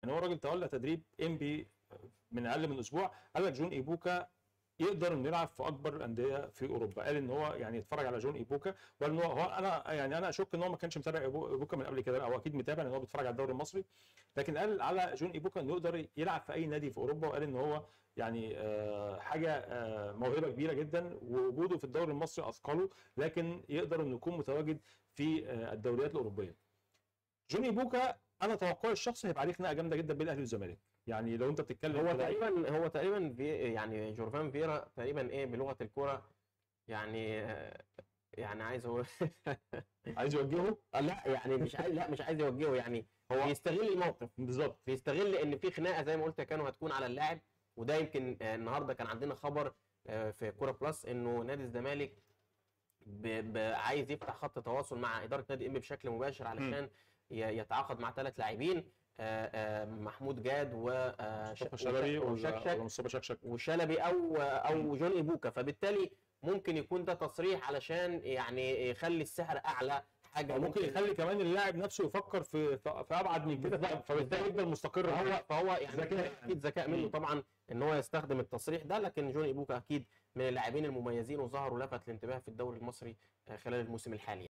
يعني هو راجل تولى تدريب انبي من اقل من اسبوع قال لك جون ايبوكا يقدر انه يلعب في اكبر الانديه في اوروبا قال ان هو يعني يتفرج على جون ايبوكا وقال ان هو, هو انا يعني انا اشك ان هو ما كانش متابع إيبو- ايبوكا من قبل كده او اكيد متابع لان هو بيتفرج على الدوري المصري لكن قال على جون ايبوكا انه يقدر يلعب في اي نادي في اوروبا وقال ان هو يعني آه، حاجه آه، موهبه كبيره جدا ووجوده في الدوري المصري اثقله لكن يقدر انه يكون متواجد في آه، الدوريات الاوروبيه جوني بوكا انا توقعي الشخصي هيبقى عليه خناقه جامده جدا بين الاهلي والزمالك يعني لو انت بتتكلم هو في لعيب- تقريبا هو تقريبا في يعني جورفان فيرا تقريبا ايه بلغه الكوره يعني آه، يعني عايز هو عايز يوجهه لا يعني مش عايز لا مش عايز يوجهه يعني هو بيستغل الموقف بالظبط بيستغل ان في خناقه زي ما قلت كانوا هتكون على اللاعب وده يمكن آه، النهارده كان عندنا خبر آه، في كوره بلس انه نادي الزمالك ب- ب- عايز يفتح خط تواصل مع اداره نادي ام بشكل مباشر علشان ي- يتعاقد مع ثلاث لاعبين آه، آه، محمود جاد و آه، مصطفى ش- شلبي ولا وشكشك ولا مصطفى شكشك وشلبي او او جون ايبوكا فبالتالي ممكن يكون ده تصريح علشان يعني يخلي السعر اعلى حاجه او ممكن يخلي كمان اللاعب نفسه يفكر في في في ابعد من كده بالظبط. فبالتالي يفضل مستقر فهو فهو يعني ذكاء. اكيد ذكاء منه طبعا ان هو يستخدم التصريح ده لكن جون ايبوكا اكيد من اللاعبين المميزين وظهروا لفت الانتباه في الدوري المصري آه، خلال الموسم الحالي